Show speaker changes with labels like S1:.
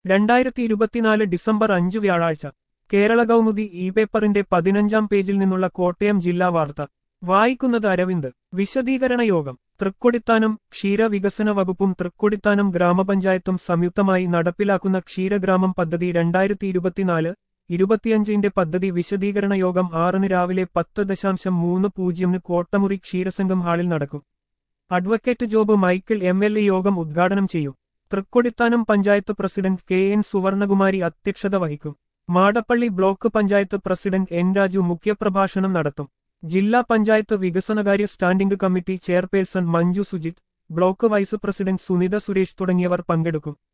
S1: രണ്ടായിരത്തി ഇരുപത്തിനാല് ഡിസംബർ അഞ്ച് വ്യാഴാഴ്ച കേരള കൗമുദി ഇ പേപ്പറിന്റെ പതിനഞ്ചാം പേജിൽ നിന്നുള്ള കോട്ടയം ജില്ലാ വാർത്ത വായിക്കുന്നത് അരവിന്ദ് വിശദീകരണ യോഗം തൃക്കൊടിത്താനം ക്ഷീരവികസന വകുപ്പും തൃക്കൊടിത്താനം ഗ്രാമപഞ്ചായത്തും സംയുക്തമായി നടപ്പിലാക്കുന്ന ക്ഷീരഗ്രാമം പദ്ധതി രണ്ടായിരത്തി ഇരുപത്തിനാല് ഇരുപത്തിയഞ്ചിന്റെ പദ്ധതി വിശദീകരണ യോഗം ആറിന് രാവിലെ പത്ത് ദശാംശം മൂന്ന് പൂജ്യമിന് കോട്ടമുറി ക്ഷീരസംഘം ഹാളിൽ നടക്കും advocate Job Michael M L A യോഗം ഉദ്ഘാടനം ചെയ്യും Thrikkodithanam panchayat president K N Suvarnakumari അധ്യക്ഷത വഹിക്കും Madappally block panchayat president N Raju മുഖ്യപ്രഭാഷണം നടത്തും ജില്ലാ പഞ്ചായത്ത് വികസനകാര്യ standing committee chairperson Manju Sujith block vice president Sunitha Suresh തുടങ്ങിയവർ പങ്കെടുക്കും